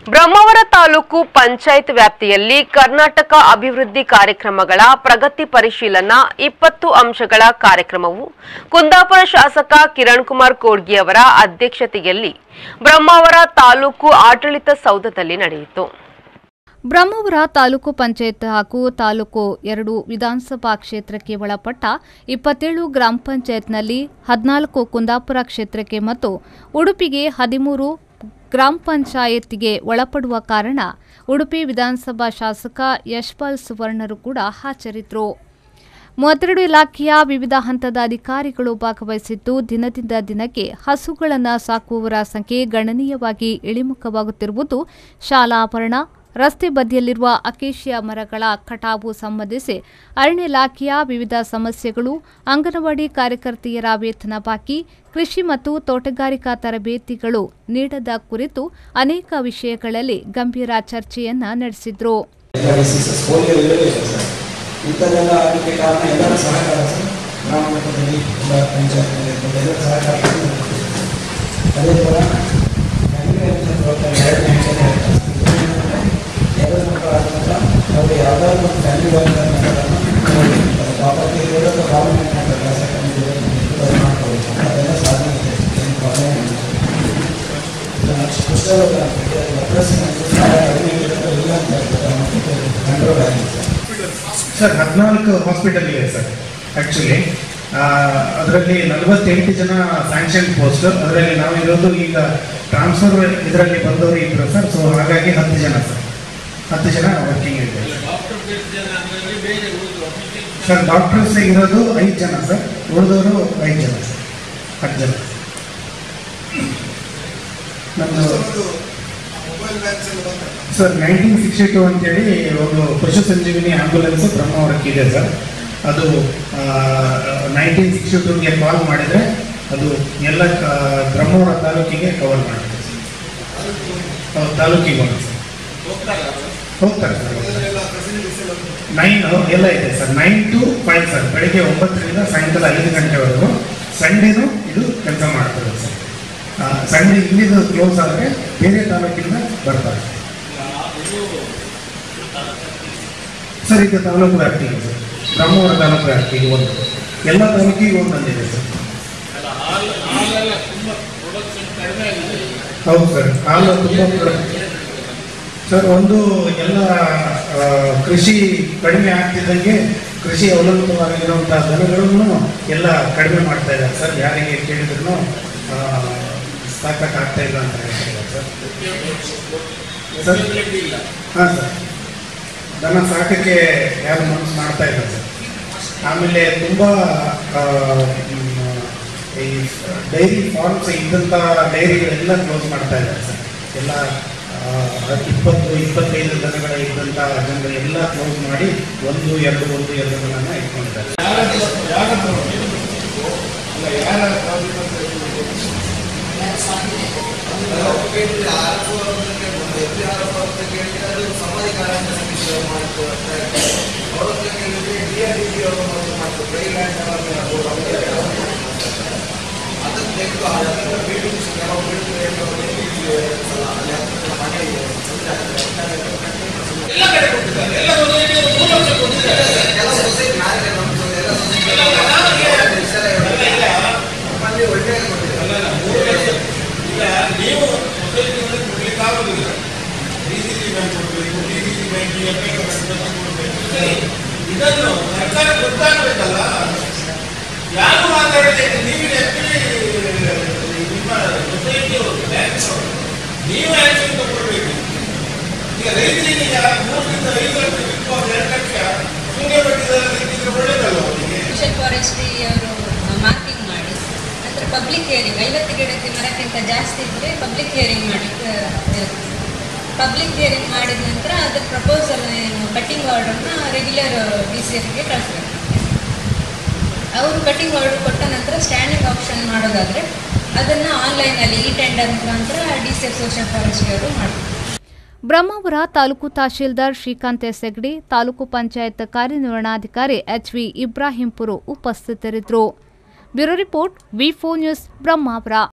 ಬ್ರಹ್ಮಾವರ ತಾಲೂಕು ಪಂಚಾಯತ್ ವ್ಯಾಪ್ತಿಯಲ್ಲಿ ಕರ್ನಾಟಕ ಅಭಿವೃದ್ಧಿ ಕಾರ್ಯಕ್ರಮಗಳ ಪ್ರಗತಿ ಪರಿಶೀಲನಾ ಇಪ್ಪತ್ತು ಅಂಶಗಳ ಕಾರ್ಯಕ್ರಮವು ಕುಂದಾಪುರ ಶಾಸಕ ಕಿರಣ್ ಕುಮಾರ್ ಕೋಡ್ಗಿ ಅವರ ಅಧ್ಯಕ್ಷತೆಯಲ್ಲಿ ಬ್ರಹ್ಮಾವರ ತಾಲೂಕು ಆಡಳಿತ ಸೌಧದಲ್ಲಿ ನಡೆಯಿತು ಬ್ರಹ್ಮಾವರ ತಾಲೂಕು ಪಂಚಾಯತ್ ಹಾಗೂ ತಾಲೂಕು ಎರಡು ವಿಧಾನಸಭಾ ಕ್ಷೇತ್ರಕ್ಕೆ ಒಳಪಟ್ಟ ಇಪ್ಪತ್ತೇಳು ಗ್ರಾಮ ಪಂಚಾಯತ್ನಲ್ಲಿ ಹದಿನಾಲ್ಕು ಕುಂದಾಪುರ ಕ್ಷೇತ್ರಕ್ಕೆ ಮತ್ತು ಉಡುಪಿಗೆ ಹದಿಮೂರು ಗ್ರಾಮ ಪಂಚಾಯತ್ಗೆ ಒಳಪಡುವ ಕಾರಣ ಉಡುಪಿ ವಿಧಾನಸಭಾ ಶಾಸಕ ಯಶ್ಪಾಲ್ ಸುವರ್ಣರು ಕೂಡ ಹಾಜರಿದ್ದರು ಮೂವತ್ತೆರಡು ಇಲಾಖೆಯ ವಿವಿಧ ಹಂತದ ಅಧಿಕಾರಿಗಳು ಭಾಗವಹಿಸಿದ್ದು ದಿನದಿಂದ ದಿನಕ್ಕೆ ಹಸುಗಳನ್ನು ಸಾಕುವವರ ಸಂಖ್ಯೆ ಗಣನೀಯವಾಗಿ ಇಳಿಮುಖವಾಗುತ್ತಿರುವುದು ಶಾಲಾಭರಣ ರಸ್ತೆ ಬದಿಯಲ್ಲಿರುವ ಅಕೇಶಿಯಾ ಮರಗಳ ಕಟಾವು ಸಂಬಂಧಿಸಿ ಅರಣ್ಯ ಇಲಾಖೆಯ ವಿವಿಧ ಸಮಸ್ಯೆಗಳು ಅಂಗನವಾಡಿ ಕಾರ್ಯಕರ್ತೆಯರ ವೇತನ ಬಾಕಿ ಕೃಷಿ ಮತ್ತು ತೋಟಗಾರಿಕಾ ತರಬೇತಿಗಳು ನೀಡದ ಕುರಿತು ಅನೇಕ ವಿಷಯಗಳಲ್ಲಿ ಗಂಭೀರ ಚರ್ಚೆಯನ್ನ ನಡೆಸಿದ್ರು ಎಲ್ಲ ಡಿಸೀಸಸ್ ಪೋಲಿಯೋ ಇರಲಿಲ್ಲ ಸರ್ ಇಂಥದ್ದೆಲ್ಲ ಆಗಲಿಕ್ಕೆ ಕಾರಣ ಎಲ್ಲರ ಸಹಕಾರ ಸರ್ ಗ್ರಾಮ ಮಟ್ಟದಲ್ಲಿ ಎಲ್ಲ ಪಂಚಾಯತ್ನಲ್ಲಿ ಇರ್ಬೋದು ಎಲ್ಲರ ಸಹಕಾರ ಅದೇ ಥರ agriculture ಪ್ರೋಗ್ರಾಮ್ ಎರಡನೇ ಹಂತದಲ್ಲಿ ಆಗ್ತದೆ. ಎಲ್ಲರ ಮಕ್ಕಳು ಆದ ನಂತರ ಅವರು ಯಾವುದಾದ್ರು ಒಂದು ಫ್ಯಾಮಿಲಿ ಪ್ರಾಪರ್ಟಿ ಇರೋದು ಅಥವಾ ಗೌರ್ಮೆಂಟ್ ಕೆಲಸ ಅದು ಮಾಡ್ಕೋಬೇಕು ಅದೆಲ್ಲ ಸಾಧನೆ ಇದೆ ಏನು ಪ್ರಾಬ್ಲಮ್ ಇಲ್ಲ ಪುಸ್ತಕ ಇಲ್ಲ ಅಂತ ಕಂಟ್ರೋಲ್ ಆಗಿದೆ ಸರ್ ಸರ್ ಹದಿನಾಲ್ಕು ಹಾಸ್ಪಿಟಲ್ ಇದೆ ಸರ್ ಆ್ಯಕ್ಚುಲಿ ಅದರಲ್ಲಿ ನಲವತ್ತೆಂಟು ಜನ ಸ್ಯಾಂಕ್ಷನ್ ಪೋಸ್ಟ್ ಅದರಲ್ಲಿ ನಾವಿರೋದು ಈಗ ಟ್ರಾನ್ಸ್ಫರ್ ಇದರಲ್ಲಿ ಬಂದವರು ಇದ್ರು ಸರ್ ಸೊ ಹಾಗಾಗಿ ಹತ್ತು ಜನ ಸರ್ ಹತ್ತು ಜನ ವರ್ಕಿಂಗ್ ಇದೆ ಸರ್ ಡಾಕ್ಟರ್ಸ್ ಇರೋದು ಐದು ಜನ ಸರ್ ಉಳಿದವರು ಐದು ಜನ ಸರ್ ಹತ್ತು ಜನ ನಮ್ಮದು ಸರ್ ನೈನ್ಟೀನ್ ಸಿಕ್ಸ್ಟಿ ಟು ಅಂತೇಳಿ ಒಂದು ಪಶು ಸಂಜೀವಿನಿ ಆಂಬ್ಯುಲೆನ್ಸ್ ಬ್ರಹ್ಮಾವರಕ್ಕೆ ಇದೆ ಸರ್ ಅದು ನೈನ್ಟೀನ್ ಸಿಕ್ಸ್ಟಿ ಟೂಗೆ ಕಾಲ್ ಮಾಡಿದರೆ ಅದು ಎಲ್ಲ ಕ- ಬ್ರಹ್ಮಾವರ ತಾಲೂಕಿಗೆ ಕವರ್ ಮಾಡುತ್ತೆ ಹೌದು, ತಾಲೂಕಿಗೆ ಒಂದು ಸರ್ ಹೋಗ್ತಾರೆ ಸರ್ ನೈನ್ ಎಲ್ಲ ಇದೆ sir nine to five sir ಬೆಳಿಗ್ಗೆ ಒಂಬತ್ತರಿಂದ ಸಾಯಂಕಾಲ ಐದು ಗಂಟೆವರೆಗೂ ಸಂಡೇನು ಇದು ಕೆಲಸ ಮಾಡ್ತಾರೆ ಸರ್ ಆ, ಸಂಡೇ ಇಲ್ಲಿದು ಕ್ಲೋಸ್ ಆದರೆ ಬೇರೆ ತಾಲೂಕಿಂದ ಬರ್ತಾರೆ ಸರ್ ಇದು ತಾಲೂಕು ವ್ಯಾಪ್ತಿಗೆ ಸರ್ ಬ್ರಹ್ಮಾವರ ತಾಲೂಕು ವ್ಯಾಪ್ತಿಗೆ ಒಂದು ಎಲ್ಲ ತಾಲೂಕಿಗೆ ಒಂದೊಂದಿದೆ ಸರ್ ಹೌದು ಸರ್ ಹಾಲು ತುಂಬ ಪ್ರೊಡಕ್ಟ್ ಸರ್ ಒಂದು ಎಲ್ಲ ಆ, ಕೃಷಿ ಕಡಿಮೆ ಆಗ್ತಿದ್ದಂಗೆ ಕೃಷಿ ಅವಲಂಬಿತವಾಗಿರುವಂಥ ದನಗಳನ್ನು ಎಲ್ಲ ಕಡಿಮೆ ಮಾಡ್ತಾ ಇದ್ದಾರೆ ಸರ್ ಯಾರಿಗೆ ಕೇಳಿದ್ರು ಸಾಕಾಗ್ತಾ ಇಲ್ಲ ಅಂತ ಹೇಳ್ತಾರೆ ಸರ್ ಸರ್ ಹಾಂ ಸರ್ ದನ ಸಾಕಕ್ಕೆ ಯಾರು ಮನಸ್ಸು ಮಾಡ್ತಾ ಇಲ್ಲ ಸರ್ ಆಮೇಲೆ ತುಂಬ ಆ, ಮ್, ಈ ಡೈರಿ ಫಾರ್ಮ್ಸ್ ಇದ್ದಂಥ ಡೈರಿಗಳೆಲ್ಲ ಕ್ಲೋಸ್ ಮಾಡ್ತಾ ಇದ್ದಾರೆ ಸರ್ ಎಲ್ಲ ಆ, ಇಪ್ಪತ್ತು ಇಪ್ಪತ್ತೈದು ದನಗಳ ಇದ್ದಂಥ ಜನರು ಎಲ್ಲ ಕ್ಲೋಸ್ ಮಾಡಿ ಒಂದು ಎರಡು ಒಂದು ಎರಡು ದನನ ಇಟ್ಕೊಂಡಿದ್ದಾರೆ ಇದನ್ನು ಸರ್ಕಾರ ಗೊತ್ತಾಗಬೇಕಲ್ಲ ಯಾರು ಮಾತಾಡಬೇಕು ನೀವು ಆಕ್ಚುಲಿ ನಿಮ್ಮ ಸೊಸೈಟಿ ಬ್ಯಾಂಕ್ಸ್ ನೀವು ಆಕ್ಷನ್ ತಗೊಳ್ಬೇಕು ಈಗ ರೈತರಿಗೆ ಯಾ- ಮೂರರಿಂದ ಐದು ಲಕ್ಷ ಬಿಟ್ಟು ಎರಡು ಲಕ್ಷ ಸುಂಗೆ ಬಡ್ಡಿದಲ್ಲಿ ಇದ್ದಿದ್ರೆ ಒಳ್ಳೇದಲ್ಲ ಅವರಿಗೆ ಸೋಷಿಯಲ್ ಫಾರೆಸ್ಟ್ರಿ ಅವರು ಮಾರ್ಕಿಂಗ್ ಮಾಡಿ ನಂತರ ಪಬ್ಲಿಕ್ ಹಿಯರಿಂಗ್ ಐವತ್ತು ಗಿಡಕ್ಕೆ ಮರಕ್ಕಿಂತ ಜಾಸ್ತಿ ಇದ್ದರೆ ಪಬ್ಲಿಕ್ ಹಿಯರಿಂಗ್ ಮಾಡಿ ಪಬ್ಲಿಕ್ ಹಿಯರಿಂಗ್ ಮಾಡಿದ ನಂತರ ಅದರ ಪ್ರಪೋಸಲ್ ಏನು ಕಟ್ಟಿಂಗ್ ಆರ್ಡರ್ನ ರೆಗ್ಯುಲರ್ ಡಿ ಸಿ ಎಫ್ಗೆ ಕಳಿಸ್ಬೇಕು ಅವರು ಕಟ್ಟಿಂಗ್ ಆರ್ಡರ್ ಕೊಟ್ಟ ನಂತರ ಸ್ಟ್ಯಾಂಡಿಂಗ್ ಆಪ್ಷನ್ ಮಾಡೋದಾದರೆ ಅದನ್ನು ಆನ್ಲೈನಲ್ಲಿ ಈ ಟೆಂಡರ್ ಮುಖಾಂತರ D C F social forestry ಅವರು ಮಾಡ್ತಾರೆ ಬ್ರಹ್ಮಾವರ ತಾಲೂಕು ತಹಶೀಲ್ದಾರ್ ಶ್ರೀಕಾಂತ್ ಎಸ್ ಹೆಗ್ಡೆ ತಾಲೂಕು ಪಂಚಾಯತ್ ಕಾರ್ಯನಿರ್ವಹಣಾಧಿಕಾರಿ ಎಚ್ವಿ ಇಬ್ರಾಹಿಂಪುರು ಉಪಸ್ಥಿತರಿದ್ದರು bureau report V four news Brahmavar